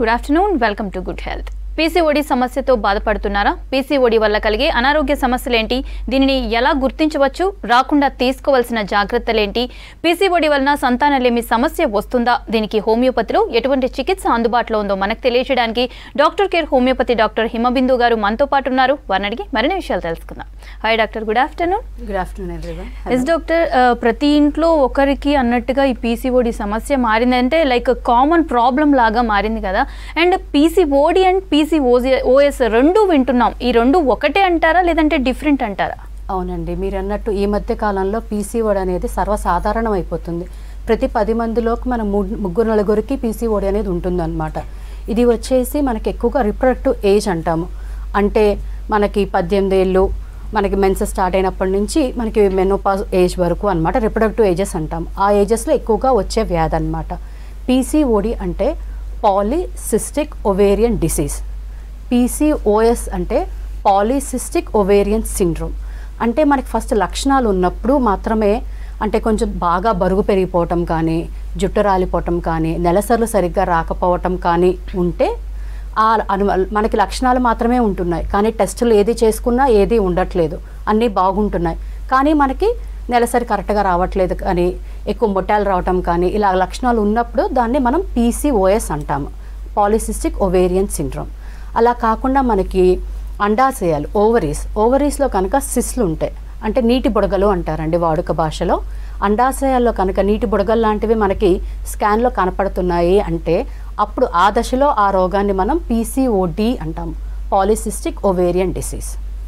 Good afternoon welcome to good health PCOD సమస్యతో బాధపడుతున్నారా PCOD వల్ల కలిగే అనారోగ్య సమస్యలేంటి దీనిని ఎలా గుర్తించవచ్చు రాకుండా తీసుకోవాల్సిన జాగ్రత్తలేంటి పీసీఓడి వలన సంతానలేమి సమస్య వస్తుందా దీనికి హోమియోపతిలో ఎటువంటి చికిత్స అందుబాటులో ఉందో మనకు తెలియజేయడానికి doctor care homeopathy doctor Himabindu garu మనతో పాటు ఉన్నారు వారిని అడిగి మరిన్ని విషయాలు తెలుసుకుందాం hi doctor good afternoon good afternoon everyone yes doctor ఆ, ప్రతి ఇంట్లో ఒకరికి అన్నట్టుగా ఈ పీసీఓడి సమస్య మారింది అంటే లైక్ కామన్ ప్రాబ్లం లాగా మారింది కదా and PCOD and PCOG OS రెండు వింటున్నాం ఈ రెండు ఒకటే అంటారా లేదంటే డిఫరెంట్ అంటారా అవునండి మీరు అన్నట్టు ఈ మధ్య కాలంలో పీసీఓడి అనేది సర్వసాధారణం అయిపోతుంది ప్రతి పది మందిలోకి మన ము- ముగ్గురు నలుగురికి పీసీఓడి అనేది ఉంటుందన్నమాట ఇది వచ్చేసి మనకి ఎక్కువగా రిప్రొడక్టివ్ ఏజ్ అంటాము అంటే మనకి పద్దెనిమిది ఏళ్ళు మనకి మెన్సెస్ స్టార్ట్ అయినప్పటి నుంచి మనకి మెనోపాజ్ ఏజ్ వరకు అనమాట రిప్రొడక్టివ్ ఏజెస్ అంటాం ఆ ఏజెస్లో ఎక్కువగా వచ్చే వ్యాధి అనమాట పీసీఓడి అంటే పాలిసిస్టిక్ ఒవేరియన్ డిసీజ్ పీసీఓఎస్ అంటే పాలిసిస్టిక్ ఒవేరియన్ సిండ్రోమ్ అంటే మనకి ఫస్ట్ లక్షణాలు ఉన్నప్పుడు మాత్రమే అంటే కొంచెం బాగా బరువు పెరిగిపోవటం కానీ జుట్టు రాలిపోవటం కానీ నెలసర్లు సరిగ్గా రాకపోవటం కానీ ఉంటే ఆ అను మనకి లక్షణాలు మాత్రమే ఉంటున్నాయి కానీ టెస్టులు ఏది చేసుకున్నా ఏది ఉండట్లేదు అన్నీ బాగుంటున్నాయి కానీ మనకి నెలసరి కరెక్ట్గా రావట్లేదు కానీ ఎక్కువ మొట్టాలు రావటం కానీ ఇలా లక్షణాలు ఉన్నప్పుడు దాన్ని మనం పీసీఓఎస్ అంటాము పాలిసిస్టిక్ ఒవేరియన్ సిండ్రోమ్ అలా కాకుండా మనకి అండాశయాలు ఓవరీస్ ఓవరీస్లో కనుక సిస్లు ఉంటాయి అంటే నీటి బుడగలు అంటారండి వాడుక భాషలో అండాశయాల్లో కనుక నీటి బుడగలు లాంటివి మనకి స్కాన్లో కనపడుతున్నాయి అంటే అప్పుడు ఆ దశలో ఆ రోగాన్ని మనం పీసీఓడి అంటాం polycystic ovarian disease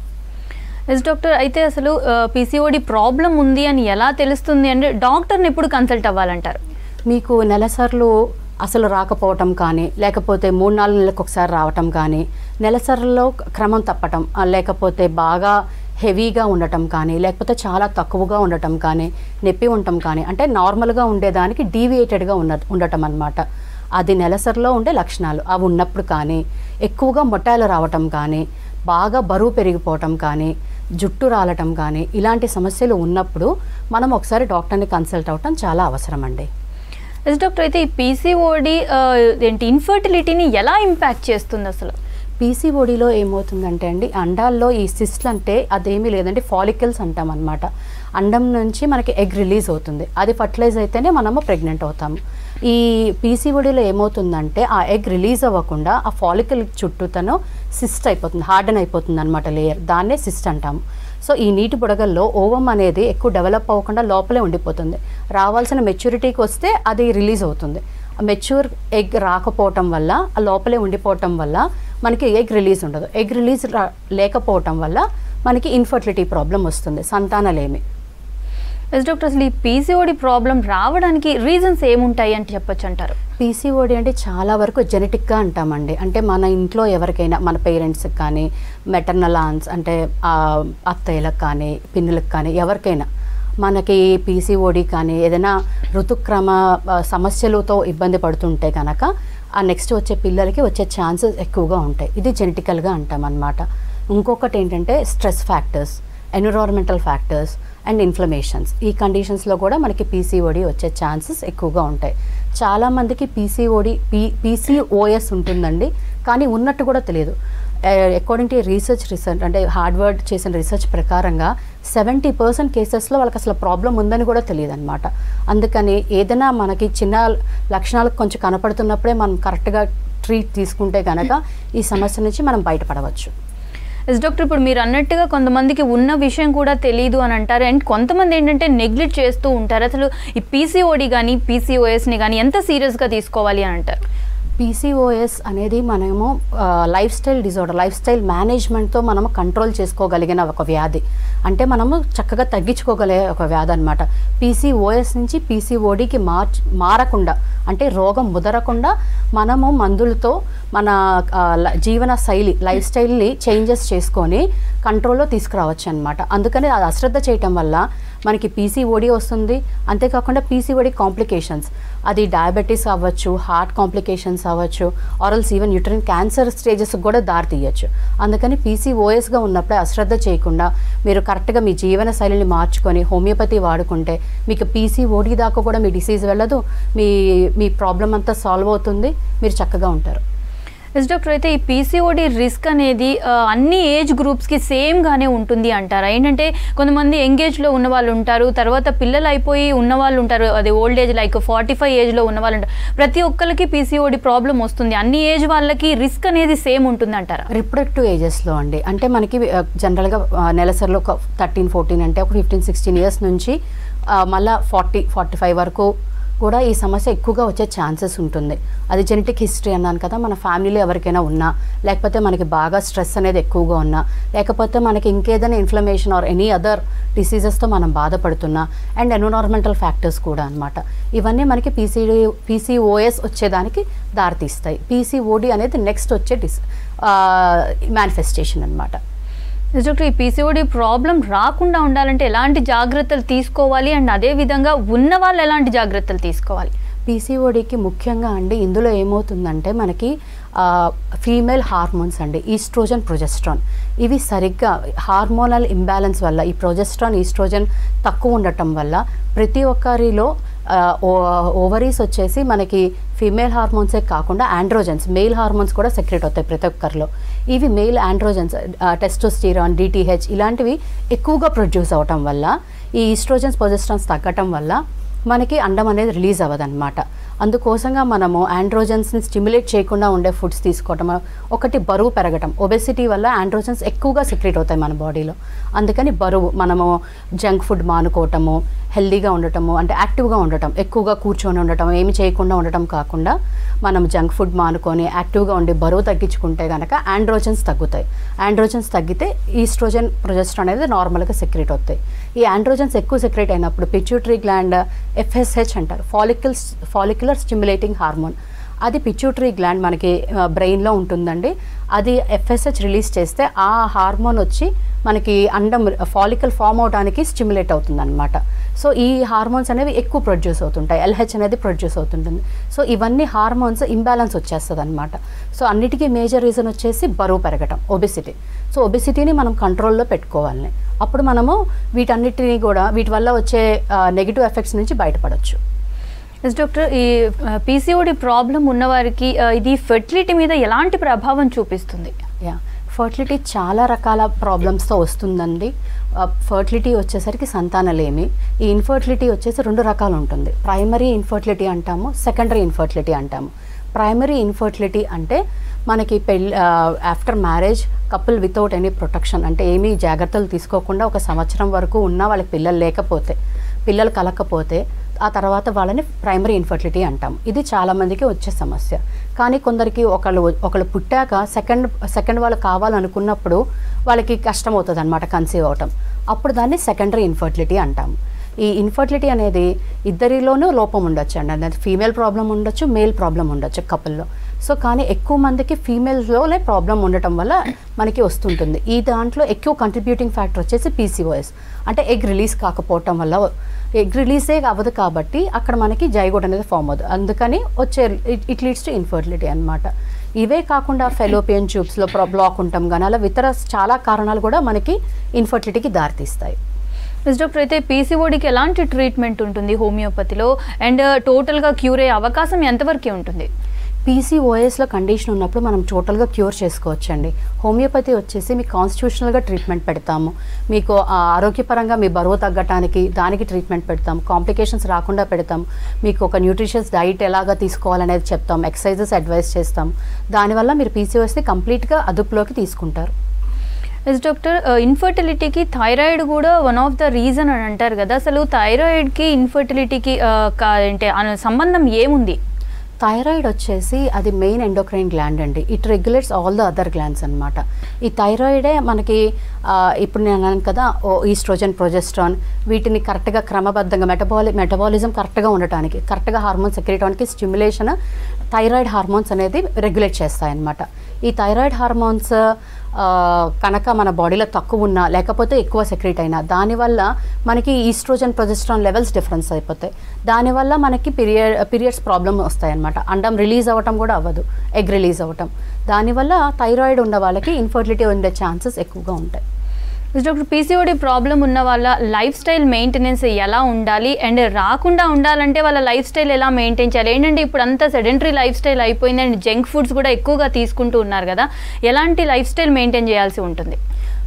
yes doctor అయితే అసలు పీసీఓడి ప్రాబ్లం ఉంది అని ఎలా తెలుస్తుంది అంటే డాక్టర్ని ఎప్పుడు కన్సల్ట్ అవ్వాలంటారు మీకు నెలసర్లు అసలు రాకపోవటం కానీ లేకపోతే మూడు నాలుగు నెలలకు ఒకసారి రావటం కానీ నెలసర్లలో క్రమం తప్పటం ఆ, లేకపోతే బాగా హెవీగా ఉండటం కానీ లేకపోతే చాలా తక్కువగా ఉండటం కానీ నొప్పి ఉండటం కానీ అంటే నార్మల్గా ఉండేదానికి డీవియేటెడ్గా ఉన్న ఉండటం అన్నమాట అది నెలసరిలో ఉండే లక్షణాలు అవి ఉన్నప్పుడు కానీ ఎక్కువగా మొట్టాలు రావటం కానీ బాగా బరువు పెరిగిపోవటం కానీ జుట్టు రాలటం కానీ ఇలాంటి సమస్యలు ఉన్నప్పుడు మనం ఒకసారి డాక్టర్ని కన్సల్ట్ అవ్వటం చాలా అవసరం అండి ఎస్ డాక్టర్ అయితే ఈ పీసీఓడి ఏంటి ఇన్ఫర్టిలిటీని ఎలా ఇంపాక్ట్ చేస్తుంది అసలు పీసీఓడిలో ఏమవుతుందంటే అండి అండాల్లో ఈ సిస్ట్లు అంటే అదేమీ లేదండి ఫాలికల్స్ అంటాం అనమాట అండం నుంచి మనకి ఎగ్ రిలీజ్ అవుతుంది అది ఫర్టిలైజ్ అయితేనే మనము ప్రెగ్నెంట్ అవుతాము ఈ పీసీఓడిలో ఏమవుతుందంటే ఆ ఎగ్ రిలీజ్ అవ్వకుండా ఆ ఫాలికల్ చుట్టూతను సిస్ట్ అయిపోతుంది హార్డన్ అయిపోతుంది అనమాట లేయర్ దాన్నే సిస్ట్ అంటాము సో ఈ నీటి బుడగల్లో ఓవం అనేది ఎక్కువ డెవలప్ అవ్వకుండా లోపలే ఉండిపోతుంది రావాల్సిన మెచ్యూరిటీకి వస్తే అది రిలీజ్ అవుతుంది మెచ్యూర్ ఎగ్ రాకపోవటం వల్ల ఆ లోపలే ఉండిపోవటం వల్ల మనకి ఎగ్ రిలీజ్ ఉండదు ఎగ్ రిలీజ్ రా లేకపోవటం వల్ల మనకి ఇన్ఫర్టిలిటీ ప్రాబ్లం వస్తుంది సంతానలేమి ఎస్ డాక్టర్ అసలు ఈ పీసీఓడి ప్రాబ్లం రావడానికి రీజన్స్ ఏముంటాయి అని చెప్పొచ్చు అంటారు పీసీఓడి అంటే చాలా వరకు జెనెటిక్గా అంటామండి అంటే మన ఇంట్లో ఎవరికైనా మన పేరెంట్స్కి కానీ మెటర్నల్ ఆన్స్ అంటే ఆ, అత్తయ్యలకు కానీ పిన్నులకు కానీ ఎవరికైనా మనకి పీసీఓడి కానీ ఏదైనా ఋతుక్రమ ఆ, సమస్యలతో ఇబ్బంది పడుతుంటే కనుక ఆ నెక్స్ట్ వచ్చే పిల్లలకి వచ్చే ఛాన్సెస్ ఎక్కువగా ఉంటాయి ఇది జెనెటికల్గా అంటాం అనమాట ఇంకొకటి ఏంటంటే stress factors environmental factors and inflammations ఈ కండిషన్స్లో కూడా మనకి పీసీఓడి వచ్చే ఛాన్సెస్ ఎక్కువగా ఉంటాయి చాలామందికి పీసీఓడి పీ పీసీఓఎస్ ఉంటుందండి కానీ ఉన్నట్టు కూడా తెలియదు అకార్డింగ్ టు రీసెర్చ్ రీసెర్చ్ అంటే హార్డ్వర్డ్ చేసిన రీసెర్చ్ ప్రకారంగా సెవెంటీ పర్సెంట్ కేసెస్లో వాళ్ళకి అసలు ప్రాబ్లం ఉందని కూడా తెలియదు అనమాట అందుకని ఏదైనా మనకి చిన్న లక్షణాలు కొంచెం కనపడుతున్నప్పుడే మనం కరెక్ట్గా ట్రీట్ తీసుకుంటే కనుక ఈ సమస్య నుంచి మనం బయటపడవచ్చు ఎస్ డాక్టర్ ఇప్పుడు మీరు అన్నట్టుగా కొంతమందికి ఉన్న విషయం కూడా తెలియదు అని అంటారు అండ్ కొంతమంది ఏంటంటే నెగ్లెక్ట్ చేస్తూ ఉంటారు అసలు ఈ పీసీఓడి కానీ పీసీఓఎస్ని కానీ ఎంత సీరియస్గా తీసుకోవాలి అని అంటారు పీసీఓఎస్ అనేది మనము life style disorder life style మేనేజ్మెంట్తో మనము కంట్రోల్ చేసుకోగలిగిన ఒక వ్యాధి అంటే మనము చక్కగా తగ్గించుకోగలిగే ఒక వ్యాధి అనమాట పీసీఓఎస్ నుంచి పీసీఓడికి మార్చ్ మారకుండా అంటే రోగం ముదరకుండా మనము మందులతో మన ఆ, ల- జీవన శైలి లైఫ్ స్టైల్ని చేంజెస్ చేసుకొని కంట్రోల్లో తీసుకురావచ్చు అనమాట అందుకని అది అశ్రద్ధ చేయటం వల్ల మనకి పీసీఓడి వస్తుంది అంతేకాకుండా పీసీఓడి కాంప్లికేషన్స్ అది డయాబెటీస్ అవ్వచ్చు హార్ట్ కాంప్లికేషన్స్ అవ్వచ్చు ఆరల్స్ ఈవెన్ యూట్రిన్ క్యాన్సర్ స్టేజెస్ కూడా దారి తీయచ్చు అందుకని పీసీఓఎస్గా ఉన్నప్పుడే అశ్రద్ధ చేయకుండా మీరు కరెక్ట్గా మీ జీవన శైలిని మార్చుకొని హోమియోపతి వాడుకుంటే మీకు పీసీఓడి దాకా కూడా మీ డిసీజ్ వెళ్ళదు మీ మీ ప్రాబ్లం అంతా సాల్వ్ అవుతుంది మీరు చక్కగా ఉంటారు ఎస్ డాక్టర్ అయితే ఈ పీసీఓడి రిస్క్ అనేది ఆ, అన్ని ఏజ్ గ్రూప్స్కి సేమ్ గానే ఉంటుంది అంటారా ఏంటంటే కొంతమంది ఎంగేజ్లో ఉన్న వాళ్ళు ఉంటారు తర్వాత పిల్లలు అయిపోయి ఉన్న వాళ్ళు ఉంటారు అది old age like forty five ఏజ్లో ఉన్న వాళ్ళు ఉంటారు ప్రతి ఒక్కరికి పీసీఓడి ప్రాబ్లం వస్తుంది అన్ని ఏజ్ వాళ్ళకి రిస్క్ అనేది సేమ్ ఉంటుంది అంటారా రిప్రొడక్టివ్ ఏజెస్లో అండి అంటే మనకి ఆ, జనరల్గా ఆ, నెలసరిలో ఒక థర్టీన్ ఫోర్టీన్ అంటే ఒక ఫిఫ్టీన్ సిక్స్టీన్ ఇయర్స్ నుంచి ఆ, మళ్ళా ఫార్టీ ఫార్టీ ఫైవ్ వరకు కూడా ఈ సమస్య ఎక్కువగా వచ్చే ఛాన్సెస్ ఉంటుంది అది జెనెటిక్ హిస్టరీ అన్నాను కదా మన ఫ్యామిలీలో ఎవరికైనా ఉన్నా లేకపోతే మనకి బాగా స్ట్రెస్ అనేది ఎక్కువగా ఉన్నా లేకపోతే మనకి ఇంకేదైనా ఇన్ఫ్లమేషన్ ఆర్ ఎనీ అదర్ డిసీజెస్తో మనం బాధపడుతున్నా అండ్ ఎన్విరాన్మెంటల్ ఫ్యాక్టర్స్ కూడా అన్నమాట ఇవన్నీ మనకి పీసీడీ పీసీఓఎస్ వచ్చేదానికి దారితీస్తాయి పీసీఓడి అనేది నెక్స్ట్ వచ్చే డిస్ మేనిఫెస్టేషన్ అన్నమాట ఎస్ డాక్టర్ ఈ పీసీఓడి ప్రాబ్లం రాకుండా ఉండాలంటే ఎలాంటి జాగ్రత్తలు తీసుకోవాలి అండ్ అదే విధంగా ఉన్న వాళ్ళు ఎలాంటి జాగ్రత్తలు తీసుకోవాలి పీసీఓడికి ముఖ్యంగా అండి ఇందులో ఏమవుతుందంటే మనకి ఫీమేల్ హార్మోన్స్ అండి ఈస్ట్రోజన్ ప్రొజెస్ట్రాన్ ఇవి సరిగ్గా హార్మోనల్ ఇంబ్యాలెన్స్ వల్ల ఈ ప్రొజెస్ట్రాన్ ఈస్ట్రోజన్ తక్కువ ఉండటం వల్ల ప్రతి ఒక్కరిలో ఓవరీస్ వచ్చేసి మనకి ఫీమేల్ హార్మోన్సే కాకుండా ఆండ్రోజన్స్ మెయిల్ హార్మోన్స్ కూడా సెక్రెట్ అవుతాయి ప్రతి ఒక్కరిలో ఇవి మెయిల్ ఆండ్రోజన్స్ టెస్టోస్టీరాన్ డిటిహెచ్ ఇలాంటివి ఎక్కువగా ప్రొడ్యూస్ అవటం వల్ల ఈ ఈస్ట్రోజన్స్ ప్రొజెస్ట్రాన్స్ తగ్గటం వల్ల మనకి అండం అనేది రిలీజ్ అవ్వదన్నమాట అందుకోసంగా మనము ఆండ్రోజన్స్ని స్టిమ్యులేట్ చేయకుండా ఉండే ఫుడ్స్ తీసుకోవటం ఒకటి బరువు పెరగటం ఒబెసిటీ వల్ల ఆండ్రోజన్స్ ఎక్కువగా సెక్రెట్ అవుతాయి మన బాడీలో అందుకని బరువు మనము జంక్ ఫుడ్ మానుకోవటము హెల్దీగా ఉండటము అంటే యాక్టివ్గా ఉండటం ఎక్కువగా కూర్చొని ఉండటం ఏమి చేయకుండా ఉండటం కాకుండా మనం జంక్ ఫుడ్ మానుకొని యాక్టివ్గా ఉండి బరువు తగ్గించుకుంటే కనుక ఆండ్రోజన్స్ తగ్గుతాయి ఆండ్రోజన్స్ తగ్గితే ఈస్ట్రోజన్ ప్రొజెస్ట్రాన్ అనేది నార్మల్గా సెక్రెట్ అవుతాయి ఈ ఆండ్రోజన్స్ ఎక్కువ సెక్రెట్ అయినప్పుడు పిచ్యూటరీ గ్లాండ్ ఎఫ్ఎస్హెచ్ అంటారు ఫాలికల్స్ ఫాలిక్యులర్ స్టిమ్యులేటింగ్ హార్మోన్ అది పిచ్యూటరీ గ్లాండ్ మనకి బ్రెయిన్లో ఉంటుందండి అది ఎఫ్ఎస్హెచ్ రిలీజ్ చేస్తే ఆ హార్మోన్ వచ్చి మనకి అండం ఫాలికల్ ఫామ్ అవడానికి స్టిమ్యులేట్ అవుతుంది అనమాట సో ఈ హార్మోన్స్ అనేవి ఎక్కువ ప్రొడ్యూస్ అవుతుంటాయి ఎల్హెచ్ అనేది ప్రొడ్యూస్ అవుతుంటుంది సో ఇవన్నీ హార్మోన్స్ ఇంబ్యాలెన్స్ వచ్చేస్తుంది అనమాట సో అన్నిటికీ మేజర్ రీజన్ వచ్చేసి బరువు పెరగటం ఒబిసిటీ సో ఒబిసిటీని మనం కంట్రోల్లో పెట్టుకోవాలి అప్పుడు మనము వీటన్నిటిని కూడా వీటి వల్ల వచ్చే నెగిటివ్ ఎఫెక్ట్స్ నుంచి బయటపడవచ్చు ఎస్ డాక్టర్ ఈ పీసీఓడి ప్రాబ్లం ఉన్నవారికి ఆ, ఇది ఫెర్టిలిటీ మీద ఎలాంటి ప్రభావం చూపిస్తుంది యా ఫర్టిలిటీ చాలా రకాల ప్రాబ్లమ్స్తో వస్తుందండి ఫర్టిలిటీ వచ్చేసరికి సంతానలేమి ఈ ఇన్ఫర్టిలిటీ వచ్చేసి రెండు రకాలు ఉంటుంది ప్రైమరీ ఇన్ఫర్టిలిటీ అంటాము సెకండరీ ఇన్ఫర్టిలిటీ అంటాము ప్రైమరీ ఇన్ఫర్టిలిటీ అంటే మనకి పెళ్ళి after marriage couple without any protection అంటే ఏమీ జాగ్రత్తలు తీసుకోకుండా ఒక సంవత్సరం వరకు ఉన్న వాళ్ళకి పిల్లలు లేకపోతే పిల్లలు కలకపోతే ఆ తర్వాత వాళ్ళని ప్రైమరీ ఇన్ఫర్టిలిటీ అంటాం ఇది చాలామందికి వచ్చే సమస్య కానీ కొందరికి ఒకళ్ళు ఒకళ్ళు పుట్టాక సెకండ్ సెకండ్ వాళ్ళు కావాలనుకున్నప్పుడు వాళ్ళకి కష్టం అవుతుంది అనమాట కన్సీవ్ అవటం అప్పుడు దాన్ని సెకండరీ ఇన్ఫర్టిలిటీ అంటాము ఈ ఇన్ఫర్టిలిటీ అనేది ఇద్దరిలోనూ లోపం ఉండొచ్చు అండి అనేది ఫీమేల్ ప్రాబ్లం ఉండొచ్చు మేల్ ప్రాబ్లం ఉండొచ్చు కపుల్లో సో కానీ ఎక్కువ మందికి ఫీమేల్స్లోనే ప్రాబ్లం ఉండటం వల్ల మనకి వస్తుంటుంది ఈ దాంట్లో ఎక్కువ కంట్రిబ్యూటింగ్ ఫ్యాక్టర్ వచ్చేసి పీసీఓఎస్ అంటే ఎగ్ రిలీజ్ కాకపోవటం వల్ల ఎగ్ రిలీజే అవ్వదు కాబట్టి అక్కడ మనకి జైగోడ్ అనేది ఫామ్ అవ్వదు అందుకని వచ్చే ఇట్ లీడ్స్ టు ఇన్ఫర్టిలిటీ అనమాట ఇవే కాకుండా ఫెలోపియన్ ట్యూబ్స్లో బ్లాక్ ఉంటాం కానీ అలా ఇతర చాలా కారణాలు కూడా మనకి ఇన్ఫర్టిలిటీకి దారితీస్తాయి ఎస్ డాక్టర్ అయితే పీసీఓడికి ఎలాంటి ట్రీట్మెంట్ ఉంటుంది హోమియోపతిలో అండ్ టోటల్గా క్యూర్ అయ్యే అవకాశం ఎంతవరకు ఉంటుంది పీసీఓఎస్లో కండిషన్ ఉన్నప్పుడు మనం టోటల్గా క్యూర్ చేసుకోవచ్చండి హోమియోపతి వచ్చేసి మీకు కాన్స్టిట్యూషనల్గా ట్రీట్మెంట్ పెడతాము మీకు ఆ, ఆరోగ్యపరంగా మీ బరువు తగ్గటానికి దానికి ట్రీట్మెంట్ పెడతాం కాంప్లికేషన్స్ రాకుండా పెడతాం మీకు ఒక న్యూట్రిషియస్ డైట్ ఎలాగా తీసుకోవాలనేది చెప్తాం ఎక్సర్సైజెస్ అడ్వైస్ చేస్తాం దానివల్ల మీరు పీసీఓఎస్ని కంప్లీట్గా అదుపులోకి తీసుకుంటారు ఎస్ డాక్టర్ ఇన్ఫర్టిలిటీకి థైరాయిడ్ కూడా వన్ ఆఫ్ ద రీజన్ అని అంటారు కదా అసలు థైరాయిడ్కి ఇన్ఫర్టిలిటీకి అంటే అను- సంబంధం ఏముంది థైరాయిడ్ వచ్చేసి అది మెయిన్ ఎండోక్రైన్ గ్లాండ్ అండి it regulates all the other glands అనమాట ఈ థైరాయిడే మనకి ఆ, ఇప్పుడు నేను అన్నాను కదా ఈస్ట్రోజన్ ప్రొజెస్ట్రాన్ వీటిని కరెక్ట్గా క్రమబద్ధంగా మెటబాలి మెటబాలిజం కరెక్ట్గా ఉండటానికి కరెక్ట్గా హార్మోన్స్ సెక్రేట్ అవడానికి స్టిమ్యులేషన్ థైరాయిడ్ హార్మోన్స్ అనేది రెగ్యులేట్ చేస్తాయన్నమాట ఈ థైరాయిడ్ హార్మోన్స్ ఆ, కనుక మన బాడీలో తక్కువ ఉన్నా లేకపోతే ఎక్కువ సెక్రేట్ అయినా దానివల్ల మనకి ఈస్ట్రోజన్ ప్రొజెస్ట్రాన్ లెవెల్స్ డిఫరెన్స్ అయిపోతాయి దానివల్ల మనకి పీరియడ్ పీరియడ్స్ ప్రాబ్లమ్ వస్తాయన్నమాట అండం రిలీజ్ అవ్వటం కూడా అవ్వదు ఎగ్ రిలీజ్ అవ్వటం దానివల్ల థైరాయిడ్ ఉన్న వాళ్ళకి ఇన్ఫర్టిలిటీ ఉండే ఛాన్సెస్ ఎక్కువగా ఉంటాయి డాక్టర్ పీసీఓడి ప్రాబ్లం ఉన్న వాళ్ళ లైఫ్ స్టైల్ మెయింటెనెన్స్ ఎలా ఉండాలి అండ్ రాకుండా ఉండాలంటే వాళ్ళ లైఫ్ స్టైల్ ఎలా మెయింటైన్ చేయాలి ఏంటంటే ఇప్పుడు అంతా సెడెంటరీ లైఫ్ స్టైల్ అయిపోయింది అండ్ జంక్ ఫుడ్స్ కూడా ఎక్కువగా తీసుకుంటూ ఉన్నారు కదా ఎలాంటి లైఫ్ స్టైల్ మెయింటైన్ చేయాల్సి ఉంటుంది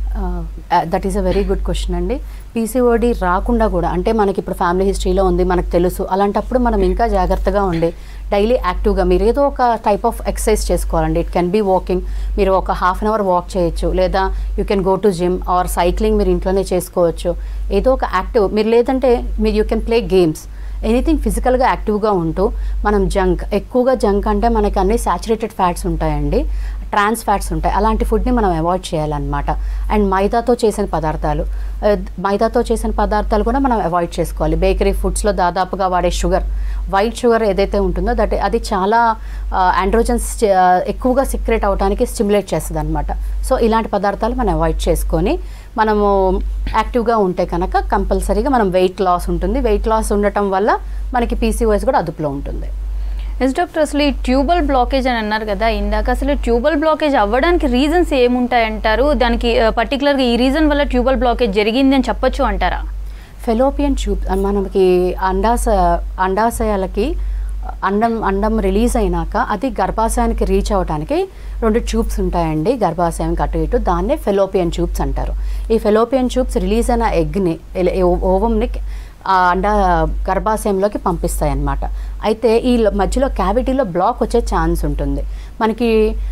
that is a very good question అండి పీసీఓడి రాకుండా కూడా అంటే మనకి ఇప్పుడు ఫ్యామిలీ హిస్టరీలో ఉంది మనకు తెలుసు అలాంటప్పుడు మనం ఇంకా జాగ్రత్తగా ఉండి డైలీ యాక్టివ్గా మీరు ఏదో ఒక టైప్ ఆఫ్ ఎక్సర్సైజ్ చేసుకోవాలండి ఇట్ కెన్ బీ వాకింగ్ మీరు ఒక హాఫ్ అన్ అవర్ వాక్ చేయొచ్చు లేదా you can go to gym or cycling మీరు ఇంట్లోనే చేసుకోవచ్చు ఏదో ఒక యాక్టివ్ మీరు లేదంటే మీరు you can play games anything ఫిజికల్గా యాక్టివ్గా ఉంటూ మనం జంక్ ఎక్కువగా జంక్ అంటే మనకి అన్ని సాచురేటెడ్ ఫ్యాట్స్ ఉంటాయండి ట్రాన్స్ ఫ్యాట్స్ ఉంటాయి అలాంటి ఫుడ్ని మనం అవాయిడ్ చేయాలన్నమాట అండ్ మైదాతో చేసిన పదార్థాలు ఆ, మైదాతో చేసిన పదార్థాలు కూడా మనం అవాయిడ్ చేసుకోవాలి బేకరీ ఫుడ్స్లో దాదాపుగా వాడే షుగర్ వైట్ షుగర్ ఏదైతే ఉంటుందో దట్ అది చాలా ఆండ్రోజన్స్ ఎక్కువగా సిక్రెట్ అవడానికి స్టిమ్యులేట్ చేస్తుంది అనమాట సో ఇలాంటి పదార్థాలు మనం అవాయిడ్ చేసుకొని మనము యాక్టివ్గా ఉంటే కనుక కంపల్సరీగా మనం వెయిట్ లాస్ ఉంటుంది వెయిట్ లాస్ ఉండటం వల్ల మనకి పీసీఓఎస్ కూడా అదుపులో ఉంటుంది ఎస్ డాక్టర్ అసలు ఈ ట్యూబల్ బ్లాకేజ్ అని అన్నారు కదా ఇందాక అసలు ట్యూబల్ బ్లాకేజ్ అవ్వడానికి రీజన్స్ ఏముంటాయంటారు దానికి పర్టికులర్గా ఈ రీజన్ వల్ల ట్యూబల్ బ్లాకేజ్ జరిగింది అని చెప్పొచ్చు అంటారా ఫెలోపియన్ ట్యూబ్ మనకి అండాశ అండాశయాలకి అండం అండం రిలీజ్ అయినాక అది గర్భాశయానికి రీచ్ అవ్వడానికి రెండు ట్యూబ్స్ ఉంటాయండి గర్భాశయానికి అటు ఇటు దాన్నే ఫెలోపియన్ ట్యూబ్స్ అంటారు ఈ ఫెలోపియన్ ట్యూబ్స్ రిలీజ్ అయిన ఎగ్ని ఓవంని ఆ అండ గర్భాశయంలోకి పంపిస్తాయి అన్నమాట అయితే ఈ లో- మధ్యలో క్యావిటీలో బ్లాక్ వచ్చే ఛాన్స్ ఉంటుంది మనకి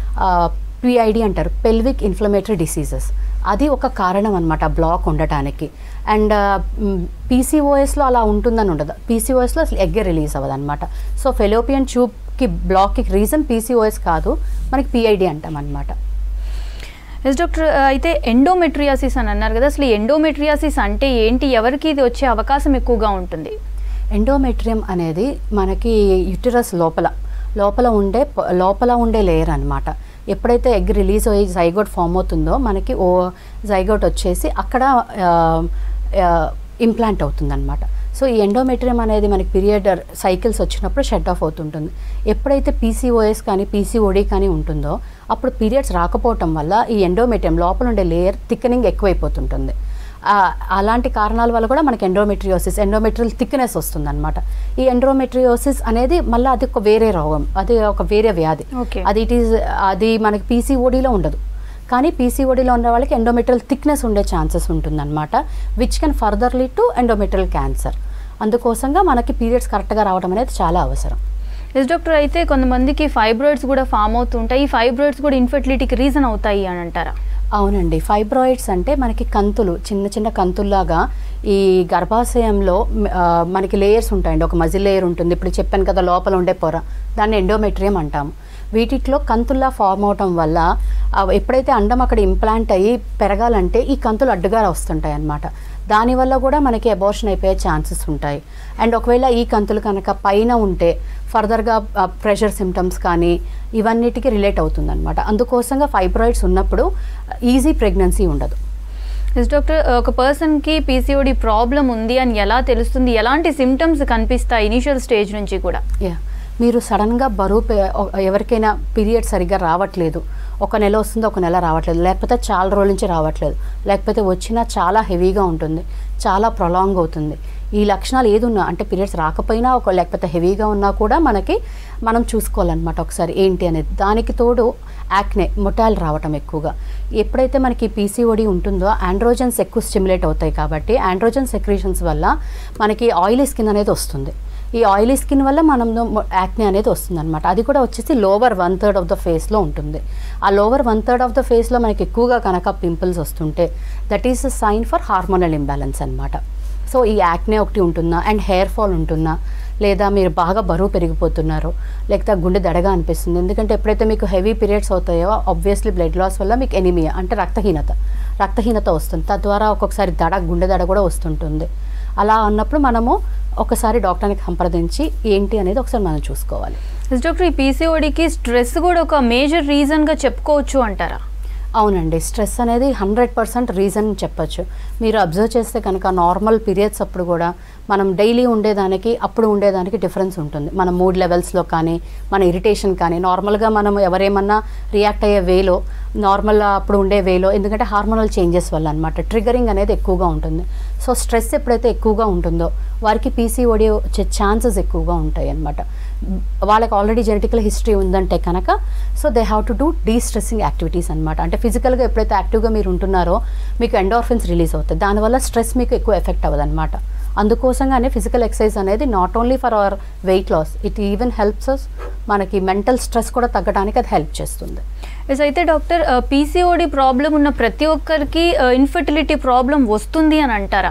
పిఐడి అంటారు పెల్విక్ ఇన్ఫ్లమేటరీ డిసీజెస్ అది ఒక కారణం అనమాట బ్లాక్ ఉండటానికి అండ్ పీసీఓఎస్లో అలా ఉంటుందని ఉండదు పీసీఓఎస్లో అసలు ఎగ్ రిలీజ్ అవ్వదు అనమాట సో ఫెలోపియన్ ట్యూబ్కి బ్లాక్కి రీజన్ పీసీఓఎస్ కాదు మనకి పిఐడి అంటాం అనమాట ఎస్ డాక్టర్ అయితే ఎండోమెట్రియాసిస్ అని అన్నారు కదా అసలు ఈ ఎండోమెట్రియాసిస్ అంటే ఏంటి ఎవరికి ఇది వచ్చే అవకాశం ఎక్కువగా ఉంటుంది ఎండోమెట్రియం అనేది మనకి యుటరస్ లోపల లోపల ఉండే ప- లోపల ఉండే లేయర్ అనమాట ఎప్పుడైతే ఎగ్ రిలీజ్ అయ్యి జైగోట్ ఫామ్ అవుతుందో మనకి ఓ జైగోట్ వచ్చేసి అక్కడ ఇంప్లాంట్ అవుతుందన్నమాట సో ఈ ఎండోమెట్రియం అనేది మనకి పీరియడ్ సైకిల్స్ వచ్చినప్పుడు షట్ ఆఫ్ అవుతుంటుంది ఎప్పుడైతే పీసీఓఎస్ కానీ పీసీఓడి కానీ ఉంటుందో అప్పుడు పీరియడ్స్ రాకపోవటం వల్ల ఈ ఎండోమెట్రియం లోపల ఉండే లేయర్ థిక్నింగ్ ఎక్కువైపోతుంటుంది ఆ, అలాంటి కారణాల వల్ల కూడా మనకి ఎండోమెట్రియోసిస్ ఎండోమెట్రియల్ థిక్నెస్ వస్తుందన్నమాట ఈ ఎండోమెట్రియోసిస్ అనేది మళ్ళీ అది ఒక వేరే రోగం అది ఒక వేరే వ్యాధి Okay. అది ఇట్ ఈస్ అది మనకి పీసీఓడిలో ఉండదు కానీ పీసీఓడిలో ఉన్న వాళ్ళకి ఎండోమెట్రియల్ థిక్నెస్ ఉండే ఛాన్సెస్ ఉంటుందన్నమాట which can further lead to endometrial cancer అందుకోసంగా మనకి పీరియడ్స్ కరెక్ట్గా రావడం అనేది చాలా అవసరం ఎస్ డాక్టర్ అయితే కొంతమందికి ఫైబ్రాయిడ్స్ కూడా ఫామ్ అవుతుంటాయి ఈ ఫైబ్రాయిడ్స్ కూడా ఇన్ఫర్టిలిటీకి రీజన్ అవుతాయి అని అంటారా అవునండి ఫైబ్రాయిడ్స్ అంటే మనకి కంతులు చిన్న చిన్న కంతుల్లాగా ఈ గర్భాశయంలో మ్, ఆ, మనకి లేయర్స్ ఉంటాయండి ఒక మజిల్ లేయర్ ఉంటుంది ఇప్పుడు చెప్పాను కదా లోపల ఉండే పొర దాన్ని ఎండోమెట్రియం అంటాము వీటిలో కంతుల్లా ఫామ్ అవటం వల్ల ఆ, ఎప్పుడైతే అండం అక్కడ ఇంప్లాంట్ అయ్యి పెరగాలంటే ఈ కంతులు అడ్డుగా వస్తుంటాయి అన్నమాట దానివల్ల కూడా మనకి అబార్షన్ అయిపోయే ఛాన్సెస్ ఉంటాయి అండ్ ఒకవేళ ఈ కంతులు కనుక పైన ఉంటే ఫర్దర్గా ప్రెషర్ సిమ్టమ్స్ కానీ ఇవన్నిటికీ రిలేట్ అవుతుందన్నమాట అందుకోసంగా ఫైబ్రాయిడ్స్ ఉన్నప్పుడు ఈజీ ప్రెగ్నెన్సీ ఉండదు ఎస్ డాక్టర్ ఒక పర్సన్కి పీసీఓడి ప్రాబ్లం ఉంది అని ఎలా తెలుస్తుంది ఎలాంటి సిమ్టమ్స్ కనిపిస్తాయి ఇనిషియల్ స్టేజ్ నుంచి కూడా యా మీరు సడన్గా బరువు పె- ఒ- ఎవరికైనా పీరియడ్ సరిగ్గా రావట్లేదు ఒక నెల వస్తుంది ఒక నెల రావట్లేదు లేకపోతే చాలా రోజుల నుంచి రావట్లేదు లేకపోతే వచ్చినా చాలా హెవీగా ఉంటుంది చాలా ప్రొలాంగ్ అవుతుంది ఈ లక్షణాలు ఏది ఉన్నా అంటే పీరియడ్స్ రాకపోయినా ఒక లేకపోతే హెవీగా ఉన్నా కూడా మనకి మనం చూసుకోవాలన్నమాట ఒకసారి ఏంటి అనేది దానికి తోడు యాక్నే మొటాల్ రావటం ఎక్కువగా ఎప్పుడైతే మనకి పీసీఓడి ఉంటుందో ఆండ్రోజన్స్ ఎక్కువ స్టిమ్యులేట్ అవుతాయి కాబట్టి ఆండ్రోజన్ సెక్రీషన్స్ వల్ల మనకి ఆయిలీ స్కిన్ అనేది వస్తుంది ఈ ఆయిలీ స్కిన్ వల్ల మనం యాక్నే అనేది వస్తుంది అనమాట అది కూడా వచ్చేసి lower one third of the ఫేస్లో ఉంటుంది ఆ lower one third of the ఫేస్లో మనకి ఎక్కువగా కనుక పింపుల్స్ వస్తుంటే that is a sign for hormonal imbalance అనమాట సో ఈ యాక్నే ఒకటి ఉంటున్నా అండ్ హెయిర్ ఫాల్ ఉంటున్నా లేదా మీరు బాగా బరువు పెరిగిపోతున్నారు లేకపోతే ఆ గుండె దడగా అనిపిస్తుంది ఎందుకంటే ఎప్పుడైతే మీకు హెవీ పీరియడ్స్ అవుతాయో ఆబ్వియస్లీ బ్లడ్ లాస్ వల్ల మీకు ఎనిమియా అంటే రక్తహీనత రక్తహీనత వస్తుంది తద్వారా ఒక్కొక్కసారి దడ గుండె దడ కూడా వస్తుంటుంది అలా అన్నప్పుడు మనము ఒకసారి డాక్టర్ని సంప్రదించి ఏంటి అనేది ఒకసారి మనం చూసుకోవాలి ఎస్ డాక్టర్ ఈ పీసీఓడికి స్ట్రెస్ కూడా ఒక మేజర్ రీజన్గా చెప్పుకోవచ్చు అంటారా అవునండి స్ట్రెస్ అనేది హండ్రెడ్ పర్సెంట్ రీజన్ చెప్పొచ్చు మీరు అబ్జర్వ్ చేస్తే కనుక నార్మల్ పీరియడ్స్ అప్పుడు కూడా మనం డైలీ ఉండేదానికి అప్పుడు ఉండేదానికి డిఫరెన్స్ ఉంటుంది మన మూడ్ లెవెల్స్లో కానీ మన ఇరిటేషన్ కానీ నార్మల్గా మనం ఎవరేమన్నా రియాక్ట్ అయ్యే వేలో నార్మల్ అప్పుడు ఉండే వేలో ఎందుకంటే హార్మోనల్ చేంజెస్ వల్ల అనమాట ట్రిగరింగ్ అనేది ఎక్కువగా ఉంటుంది సో స్ట్రెస్ ఎప్పుడైతే ఎక్కువగా ఉంటుందో వారికి పీసీఓడి వచ్చే ఛాన్సెస్ ఎక్కువగా ఉంటాయి అనమాట వాళ్ళకి ఆల్రెడీ జెనెటికల్ హిస్టరీ ఉందంటే కనుక so they have to do destressing activities అనమాట అంటే ఫిజికల్గా ఎప్పుడైతే యాక్టివ్గా మీరు ఉంటున్నారో మీకు ఎండోర్ఫిన్స్ రిలీజ్ అవుతాయి దానివల్ల స్ట్రెస్ మీకు ఎక్కువ ఎఫెక్ట్ అవ్వదు అనమాట అందుకోసంగానే ఫిజికల్ ఎక్సర్సైజ్ అనేది not only for our weight loss it even helps us మనకి మెంటల్ స్ట్రెస్ కూడా తగ్గడానికి అది హెల్ప్ చేస్తుంది ఎస్ అయితే డాక్టర్ పీసీఓడి ప్రాబ్లం ఉన్న ప్రతి ఒక్కరికి ఇన్ఫర్టిలిటీ ప్రాబ్లం వస్తుంది అని అంటారా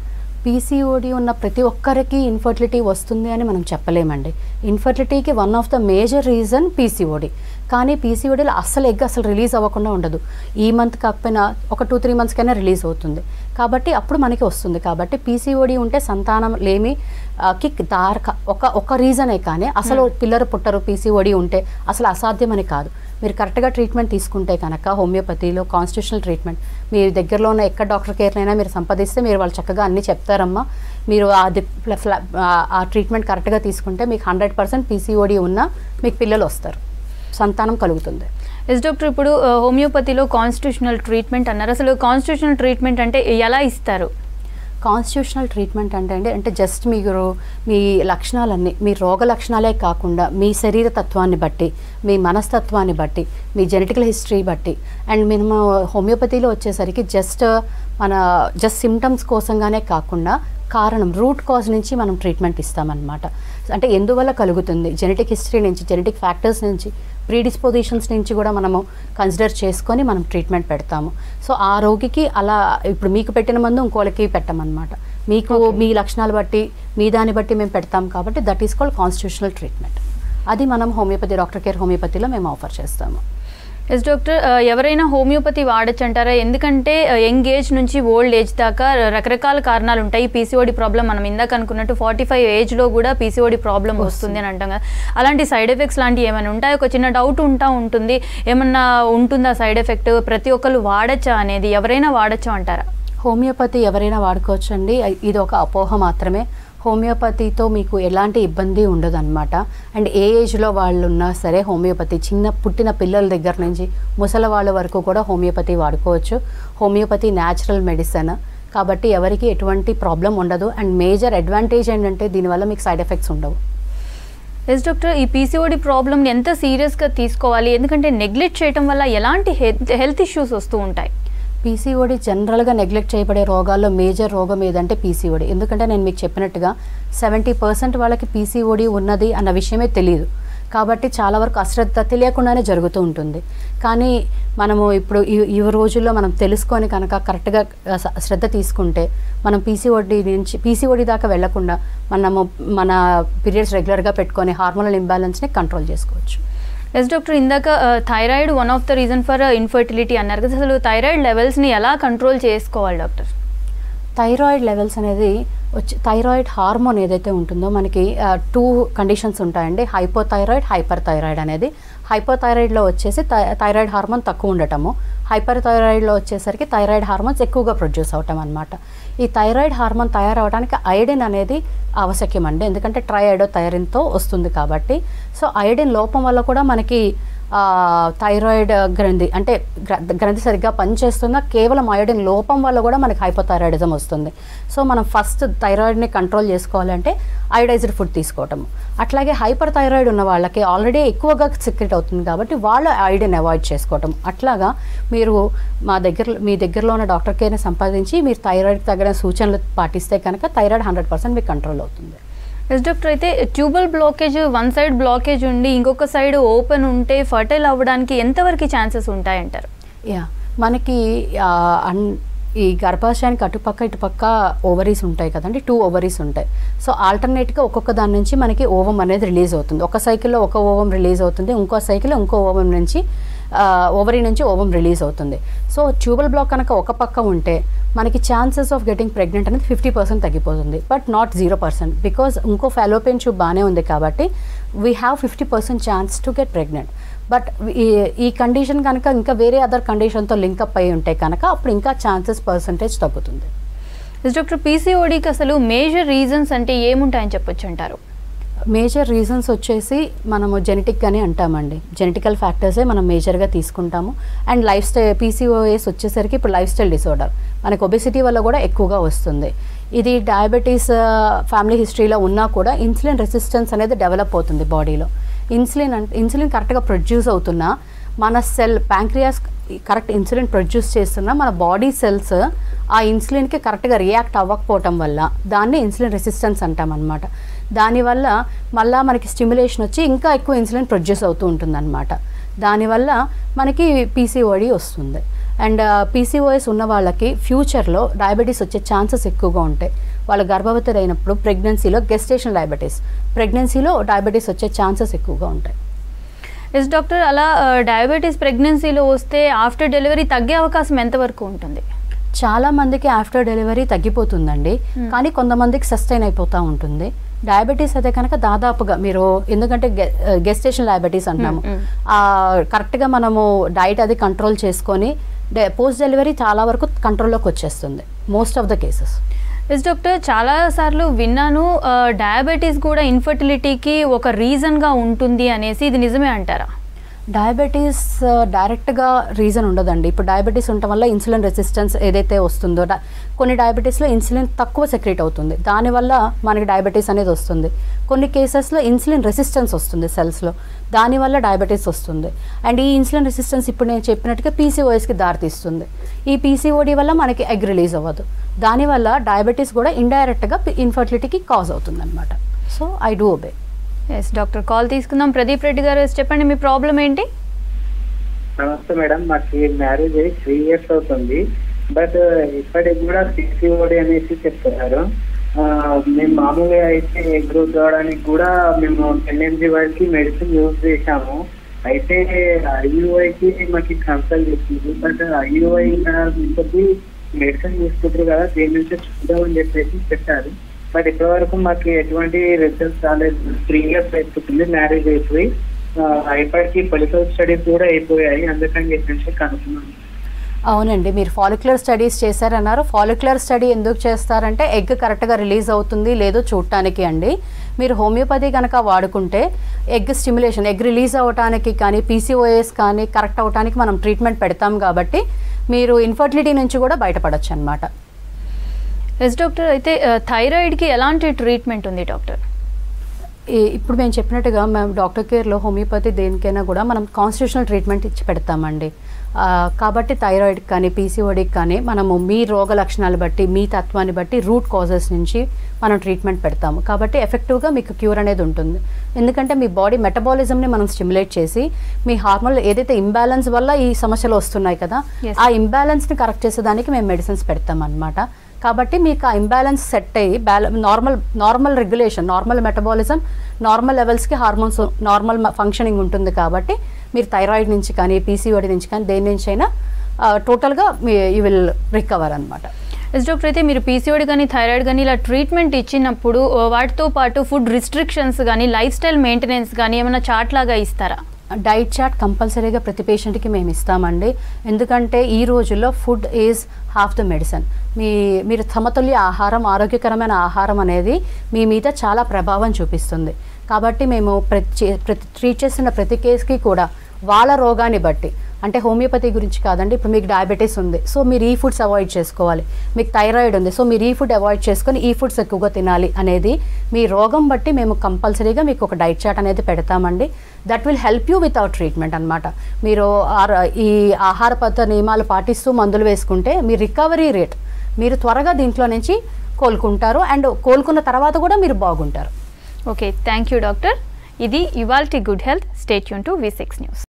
పీసీఓడి ఉన్న ప్రతి ఒక్కరికి ఇన్ఫర్టిలిటీ వస్తుంది అని మనం చెప్పలేమండి ఇన్ఫర్టిలిటీకి one of the major reason PCOD కానీ పీసీఓడిలో అస్సలు ఎగ్ అసలు రిలీజ్ అవ్వకుండా ఉండదు ఈ మంత్ కాకపోయినా ఒక టూ త్రీ మంత్స్కైనా రిలీజ్ అవుతుంది కాబట్టి అప్పుడు మనకి వస్తుంది కాబట్టి పీసీఓడి ఉంటే సంతానం లేమి ఆ, కి దార్ ఒక ఒక రీజనే కానీ అసలు పిల్లలు పుట్టరు పీసీఓడి ఉంటే అసలు అసాధ్యమని కాదు మీరు కరెక్ట్గా ట్రీట్మెంట్ తీసుకుంటే కనుక హోమియోపతిలో కాన్స్టిట్యూషనల్ ట్రీట్మెంట్ మీ దగ్గరలో ఉన్న ఎక్కడ డాక్టర్ కేర్నైనా మీరు సంపాదిస్తే మీరు వాళ్ళు చక్కగా అన్నీ చెప్తారమ్మా మీరు అది ప్ల- ఫ్ల- ఆ- ఆ ట్రీట్మెంట్ కరెక్ట్గా తీసుకుంటే మీకు హండ్రెడ్ పర్సెంట్ పీసీఓడి ఉన్నా మీకు పిల్లలు వస్తారు సంతానం కలుగుతుంది ఎస్ డాక్టర్ ఇప్పుడు ఆ, హోమియోపతిలో కాన్స్టిట్యూషనల్ ట్రీట్మెంట్ అన్నారు అసలు కాన్స్టిట్యూషనల్ ట్రీట్మెంట్ అంటే ఎలా ఇస్తారు కాన్స్టిట్యూషనల్ ట్రీట్మెంట్ అంటే అండి అంటే జస్ట్ మీరు మీ లక్షణాలన్నీ మీ రోగ లక్షణాలే కాకుండా మీ శరీర తత్వాన్ని బట్టి మీ మనస్తత్వాన్ని బట్టి మీ జెనెటికల్ హిస్టరీ బట్టి అండ్ మేము హోమియోపతిలో వచ్చేసరికి జస్ట్ మన జస్ట్ సిమ్టమ్స్ కోసంగానే కాకుండా కారణం రూట్ కాజ్ నుంచి మనం ట్రీట్మెంట్ ఇస్తామన్నమాట అంటే ఎందువల్ల కలుగుతుంది జెనెటిక్ హిస్టరీ నుంచి జెనెటిక్ ఫ్యాక్టర్స్ నుంచి ప్రీడిస్పోజిషన్స్ నుంచి కూడా మనము కన్సిడర్ చేసుకొని మనం ట్రీట్మెంట్ పెడతాము సో ఆ రోగికి అలా ఇప్పుడు మీకు పెట్టిన మందు ఇంకోళ్ళకి పెట్టమన్నమాట మీకు మీ లక్షణాలు బట్టి మీ దాన్ని బట్టి మేము పెడతాం కాబట్టి that is called constitutional treatment అది మనం హోమియోపతి డాక్టర్ కేర్ హోమియోపతిలో మేము ఆఫర్ చేస్తాము ఎస్ డాక్టర్ ఆ, ఎవరైనా హోమియోపతి వాడచ్చు అంటారా ఎందుకంటే యంగ్ ఏజ్ నుంచి ఓల్డ్ ఏజ్ దాకా రకరకాల కారణాలు ఉంటాయి పీసీఓడి ప్రాబ్లం మనం ఇందాక అనుకున్నట్టు ఫార్టీ ఫైవ్ ఏజ్లో కూడా పీసీఓడి ప్రాబ్లం వస్తుంది అని అంటాం కదా అలాంటి సైడ్ ఎఫెక్ట్స్ లాంటివి ఏమైనా ఉంటాయి ఒక చిన్న డౌట్ ఉంటా ఉంటుంది ఏమన్నా ఉంటుందా సైడ్ ఎఫెక్ట్ ప్రతి ఒక్కరు వాడచ్చా అనేది ఎవరైనా వాడచ్చా అంటారా హోమియోపతి ఎవరైనా వాడుకోవచ్చండి ఇది ఒక అపోహ మాత్రమే హోమియోపతితో మీకు ఎలాంటి ఇబ్బంది ఉండదు అనమాట అండ్ ఏ ఏజ్లో వాళ్ళు ఉన్నా సరే హోమియోపతి చిన్న పుట్టిన పిల్లల దగ్గర నుంచి ముసలి వాళ్ళ వరకు కూడా హోమియోపతి వాడుకోవచ్చు హోమియోపతి న్యాచురల్ మెడిసిన్ కాబట్టి ఎవరికి ఎటువంటి ప్రాబ్లం ఉండదు అండ్ మేజర్ అడ్వాంటేజ్ ఏంటంటే దీనివల్ల మీకు సైడ్ ఎఫెక్ట్స్ ఉండవు ఎస్ డాక్టర్ ఈ పీసీఓడి ప్రాబ్లమ్ని ఎంత సీరియస్గా తీసుకోవాలి ఎందుకంటే నెగ్లెక్ట్ చేయడం వల్ల ఎలాంటి హెల్త్ హెల్త్ ఇష్యూస్ వస్తూ ఉంటాయి పీసీఓడి జనరల్గా నెగ్లెక్ట్ చేయబడే రోగాల్లో మేజర్ రోగం ఏదంటే పీసీఓడి ఎందుకంటే నేను మీకు చెప్పినట్టుగా సెవెంటీ పర్సెంట్ వాళ్ళకి పీసీఓడి ఉన్నది అన్న విషయమే తెలియదు కాబట్టి చాలా వరకు అశ్రద్ధ తెలియకుండానే జరుగుతూ ఉంటుంది కానీ మనము ఇప్పుడు ఈ ఈ రోజుల్లో మనం తెలుసుకొని కనుక కరెక్ట్గా స- శ్రద్ధ తీసుకుంటే మనం పీసీఓడి నుంచి పీసీఓడి దాకా వెళ్లకుండా మనము మన పీరియడ్స్ రెగ్యులర్గా పెట్టుకొని హార్మోనల్ ఇంబ్యాలెన్స్ని కంట్రోల్ చేసుకోవచ్చు ఎస్ డాక్టర్ ఇందాక thyroid one of the reason for infertility అన్నారు కదా అసలు థైరాయిడ్ లెవెల్స్ని ఎలా కంట్రోల్ చేసుకోవాలి డాక్టర్ థైరాయిడ్ లెవెల్స్ అనేది వచ్చి థైరాయిడ్ హార్మోన్ ఏదైతే ఉంటుందో మనకి టూ కండిషన్స్ ఉంటాయండి హైపోథైరాయిడ్ హైపర్ థైరాయిడ్ అనేది హైపోథైరాయిడ్లో వచ్చేసి థై- థైరాయిడ్ హార్మోన్ తక్కువ ఉండటము హైపర్ థైరాయిడ్లో వచ్చేసరికి థైరాయిడ్ హార్మోన్స్ ఎక్కువగా ప్రొడ్యూస్ అవటం అనమాట ఈ థైరాయిడ్ హార్మోన్ తయారవడానికి అయోడిన్ అనేది ఆవశ్యకం అండి ఎందుకంటే ట్రైఐడో థైరిన్తో వస్తుంది కాబట్టి సో అయోడిన్ లోపం వల్ల కూడా మనకి ఆ, థైరాయిడ్ గ్రంథి అంటే గ్ర- గ్రంథి సరిగ్గా పనిచేస్తుందా కేవలం అయోడిన్ లోపం వల్ల కూడా మనకి హైపోథైరాయిడిజం వస్తుంది సో మనం ఫస్ట్ థైరాయిడ్ని కంట్రోల్ చేసుకోవాలంటే అయోడైజ్డ్ ఫుడ్ తీసుకోవటం అట్లాగే హైపర్ థైరాయిడ్ ఉన్న వాళ్ళకి ఆల్రెడీ ఎక్కువగా సిక్రెట్ అవుతుంది కాబట్టి వాళ్ళు అయోడిన్ అవాయిడ్ చేసుకోవటం అట్లాగా మీరు మా దగ్గర మీ దగ్గరలో ఉన్న డాక్టర్ కేర్ని సంపాదించి మీరు థైరాయిడ్ తగిన సూచనలు పాటిస్తే కనుక థైరాయిడ్ హండ్రెడ్ పర్సెంట్ మీకు కంట్రోల్ అవుతుంది ఎస్ డాక్టర్ అయితే tubal blockage one side blockage ఉండి ఇంకొక సైడ్ ఓపెన్ ఉంటే ఫర్టైల్ అవ్వడానికి ఎంతవరకు ఛాన్సెస్ ఉంటాయంటారు యా మనకి ఆ, అన్ ఈ గర్భాశయానికి అటుపక్క ఇటుపక్క ఓవరీస్ ఉంటాయి కదండి టూ ఓవరీస్ ఉంటాయి సో ఆల్టర్నేట్గా ఒక్కొక్క దాని నుంచి మనకి ఓవం అనేది రిలీజ్ అవుతుంది ఒక సైకిల్లో ఒక ఓవం రిలీజ్ అవుతుంది ఇంకో సైకిల్ ఇంకో ఓవం నుంచి ఓవరీ నుంచి ఓవం రిలీజ్ అవుతుంది సో ట్యూబల్ బ్లాక్ కనుక ఒక పక్క ఉంటే మనకి ఛాన్సెస్ ఆఫ్ గెటింగ్ ప్రెగ్నెంట్ అనేది ఫిఫ్టీ పర్సెంట్ తగ్గిపోతుంది but not zero percent because ఇంకో ఫెలోపియన్ ట్యూబ్ బాగానే ఉంది కాబట్టి we have fifty percent chance to get pregnant but ఈ ఈ కండిషన్ కనుక ఇంకా వేరే అదర్ కండిషన్తో లింకప్ అయి ఉంటే కనుక అప్పుడు ఇంకా ఛాన్సెస్ పర్సంటేజ్ తగ్గుతుంది ఎస్ డాక్టర్ పీసీఓడికి అసలు మేజర్ రీజన్స్ అంటే ఏముంటాయని చెప్పొచ్చు అంటారు మేజర్ రీజన్స్ వచ్చేసి మనము జెనెటిక్ అని అంటామండి జెనెటికల్ ఫ్యాక్టర్సే మనం మేజర్గా తీసుకుంటాము అండ్ లైఫ్ స్టైల్ పీసీఓఎస్ వచ్చేసరికి ఇప్పుడు లైఫ్ స్టైల్ డిసార్డర్ మనకు ఒబెసిటీ వల్ల కూడా ఎక్కువగా వస్తుంది ఇది డయాబెటీస్ ఫ్యామిలీ హిస్టరీలో ఉన్నా కూడా ఇన్సులిన్ రెసిస్టెన్స్ అనేది డెవలప్ అవుతుంది బాడీలో ఇన్సులిన్ అంటే ఇన్సులిన్ కరెక్ట్గా ప్రొడ్యూస్ అవుతున్నా మన cell pancreas correct insulin produce చేస్తున్న మన బాడీ సెల్స్ ఆ ఇన్సులిన్కి కరెక్ట్గా రియాక్ట్ అవ్వకపోవటం వల్ల దాన్ని ఇన్సులిన్ రెసిస్టెన్స్ అంటాం అనమాట దానివల్ల మళ్ళా మనకి స్టిమ్యులేషన్ వచ్చి ఇంకా ఎక్కువ ఇన్సులిన్ ప్రొడ్యూస్ అవుతూ ఉంటుందన్నమాట దానివల్ల మనకి పీసీఓడి వస్తుంది అండ్ పీసీఓఎస్ ఉన్న వాళ్ళకి ఫ్యూచర్లో డయాబెటీస్ వచ్చే ఛాన్సెస్ ఎక్కువగా ఉంటాయి వాళ్ళ గర్భవతి అయినప్పుడు ప్రెగ్నెన్సీలో గెస్టేషన్ డయాబెటీస్ ప్రెగ్నెన్సీలో డయాబెటీస్ వచ్చే ఛాన్సెస్ ఎక్కువగా ఉంటాయి ఎస్ డాక్టర్ అలా డయాబెటీస్ ప్రెగ్నెన్సీలో వస్తే ఆఫ్టర్ డెలివరీ తగ్గే అవకాశం ఎంతవరకు ఉంటుంది చాలా మందికి ఆఫ్టర్ డెలివరీ తగ్గిపోతుందండి Hmm. కానీ కొంతమందికి సస్టైన్ అయిపోతూ ఉంటుంది డయాబెటీస్ అయితే కనుక దాదాపుగా మీరు ఎందుకంటే గెస్టేషన్ డయాబెటీస్ అంటాము Hmm, ఆ కరెక్ట్గా మనము డైట్ అది కంట్రోల్ చేసుకొని పోస్ట్ డెలివరీ చాలా వరకు కంట్రోల్లోకి వచ్చేస్తుంది most of the cases yes doctor చాలా సార్లు విన్నాను డయాబెటీస్ కూడా ఇన్ఫర్టిలిటీకి ఒక రీజన్గా ఉంటుంది అనేసి ఇది నిజమే అంటారా డయాబెటీస్ డైరెక్ట్గా రీజన్ ఉండదండి ఇప్పుడు డయాబెటీస్ ఉండటం వల్ల ఇన్సులిన్ రెసిస్టెన్స్ ఏదైతే వస్తుందో డా- కొన్ని డయాబెటీస్లో ఇన్సులిన్ తక్కువ సెక్రేట్ అవుతుంది దానివల్ల మనకి డయాబెటీస్ అనేది వస్తుంది కొన్ని కేసెస్లో ఇన్సులిన్ రెసిస్టెన్స్ వస్తుంది సెల్స్లో దానివల్ల డయాబెటీస్ వస్తుంది అండ్ ఈ ఇన్సులిన్ రెసిస్టెన్స్ ఇప్పుడు నేను చెప్పినట్టుగా పీసీఓఎస్కి దారితీస్తుంది ఈ పీసీఓడి వల్ల మనకి ఎగ్ రిలీజ్ అవ్వదు దానివల్ల డయాబెటీస్ కూడా ఇండైరెక్ట్గా ఇన్ఫర్టిలిటీకి కాజ్ అవుతుంది అనమాట సో ఐ డూ ఒబే ఎస్ డాక్టర్ కాల్ తీసుకుందాం ప్రదీప్ రెడ్డి గారు yes, చెప్పండి మీ ప్రాబ్లం ఏంటి నమస్తే మేడం మాకు మ్యారేజ్ అయ్యి త్రీ ఇయర్స్ అవుతుంది బట్ ఇప్పటికి కూడా పిసిఓడి అనేసి చెప్తున్నారు ఆ, మేము మామూలుగా అయితే గ్రోత్ అవడానికి కూడా మేము టెన్ ఎంజీ వరకు మెడిసిన్ యూజ్ చేశాము అయితే ఐయుఐకి మాకు కన్సల్ట్ చేసింది బట్ ఐయుఐ ఇంకొకటి మెడిసిన్ తీసుకుంటారు కదా దేని నుంచి చూద్దామని చెప్పేసి చెప్పారు బట్ ఇప్పటి వరకు మాకు ఎటువంటి రిజల్ట్స్ రాలేదు త్రీ ఇయర్స్ అయిపోతుంది మ్యారేజ్ అయిపోయి ఆ, ఇప్పటికీ పొలిటికల్ స్టడీస్ కూడా అయిపోయాయి అందుకని చెప్పేసి కనుక్కున్నాను అవునండి మీరు ఫాలిక్యులర్ స్టడీస్ చేశారన్నారు ఫాలిక్యులర్ స్టడీ ఎందుకు చేస్తారంటే ఎగ్ కరెక్ట్గా రిలీజ్ అవుతుంది లేదో చూడటానికి అండి మీరు హోమియోపతి కనుక వాడుకుంటే ఎగ్ స్టిమ్యులేషన్ ఎగ్ రిలీజ్ అవ్వటానికి కానీ పీసీఓఎస్ కానీ కరెక్ట్ అవటానికి మనం ట్రీట్మెంట్ పెడతాం కాబట్టి మీరు ఇన్ఫర్టిలిటీ నుంచి కూడా బయటపడచ్చు అనమాట ఎస్ డాక్టర్ అయితే థైరాయిడ్కి ఎలాంటి ట్రీట్మెంట్ ఉంది డాక్టర్ ఈ- ఇప్పుడు మేము చెప్పినట్టుగా మేము డాక్టర్ కేర్లో హోమియోపతి దేనికైనా కూడా మనం కాన్స్టిట్యూషనల్ ట్రీట్మెంట్ ఇచ్చి పెడతామండి ఆ, కాబట్టి థైరాయిడ్ కానీ పీసీఓడికి కానీ మనము మీ రోగ లక్షణాలు బట్టి మీ తత్వాన్ని బట్టి రూట్ కాజెస్ నుంచి మనం ట్రీట్మెంట్ పెడతాము కాబట్టి ఎఫెక్టివ్గా మీకు క్యూర్ అనేది ఉంటుంది ఎందుకంటే మీ బాడీ మెటబాలిజంని మనం స్టిమ్యులేట్ చేసి మీ హార్మోన్ ఏదైతే ఇంబ్యాలెన్స్ వల్ల ఈ సమస్యలు వస్తున్నాయి కదా Yes. ఆ ఇంబ్యాలెన్స్ని కరెక్ట్ చేసేదానికి మేము మెడిసిన్స్ పెడతాం అనమాట కాబట్టి మీకు ఆ ఇంబ్యాలెన్స్ సెట్ అయ్యి బ్యాల normal normal regulation normal metabolism normal లెవెల్స్కి హార్మోన్స్ నార్మల్ ఫంక్షనింగ్ ఉంటుంది కాబట్టి మీరు థైరాయిడ్ నుంచి కానీ పీసీఓడి నుంచి కానీ దేని నుంచి అయినా టోటల్గా మీ యూ విల్ రికవర్ అనమాట ఎస్ డాక్టర్ అయితే మీరు పీసీఓడి కానీ థైరాయిడ్ కానీ ఇలా ట్రీట్మెంట్ ఇచ్చినప్పుడు ఆ, వాటితో పాటు ఫుడ్ రిస్ట్రిక్షన్స్ కానీ లైఫ్ స్టైల్ మెయింటెనెన్స్ కానీ ఏమైనా చార్ట్ లాగా ఇస్తారా డైట్ చార్ట్ కంపల్సరీగా ప్రతి పేషెంట్కి మేము ఇస్తామండి ఎందుకంటే ఈ రోజుల్లో food is half the medicine మీ మీరు సమతుల్య ఆహారం ఆరోగ్యకరమైన ఆహారం అనేది మీ మీద చాలా ప్రభావం చూపిస్తుంది కాబట్టి మేము ప్రతి చే- ప్రతి ట్రీట్ చేస్తున్న ప్రతి కేసుకి కూడా వాళ్ళ రోగాన్ని బట్టి అంటే హోమియోపతి గురించి కాదండి ఇప్పుడు మీకు డయాబెటీస్ ఉంది సో మీరు ఈ ఫుడ్స్ అవాయిడ్ చేసుకోవాలి మీకు థైరాయిడ్ ఉంది సో మీరు ఈ ఫుడ్ అవాయిడ్ చేసుకొని ఈ ఫుడ్స్ ఎక్కువగా తినాలి అనేది మీ రోగం బట్టి మేము కంపల్సరీగా మీకు ఒక డైట్ చార్ట్ అనేది పెడతామండి that will help you with our treatment అనమాట మీరు ఆర- ఈ ఆహార పద్ధతి నియమాలు పాటిస్తూ మందులు వేసుకుంటే మీ రికవరీ రేట్ మీరు త్వరగా దీంట్లో నుంచి కోలుకుంటారు అండ్ కోలుకున్న తర్వాత కూడా మీరు బాగుంటారు ఓకే థ్యాంక్ యూ డాక్టర్ ఇది ఇవాల్టి గుడ్ హెల్త్ స్టేట్ యూన్ టు వి సిక్స్ న్యూస్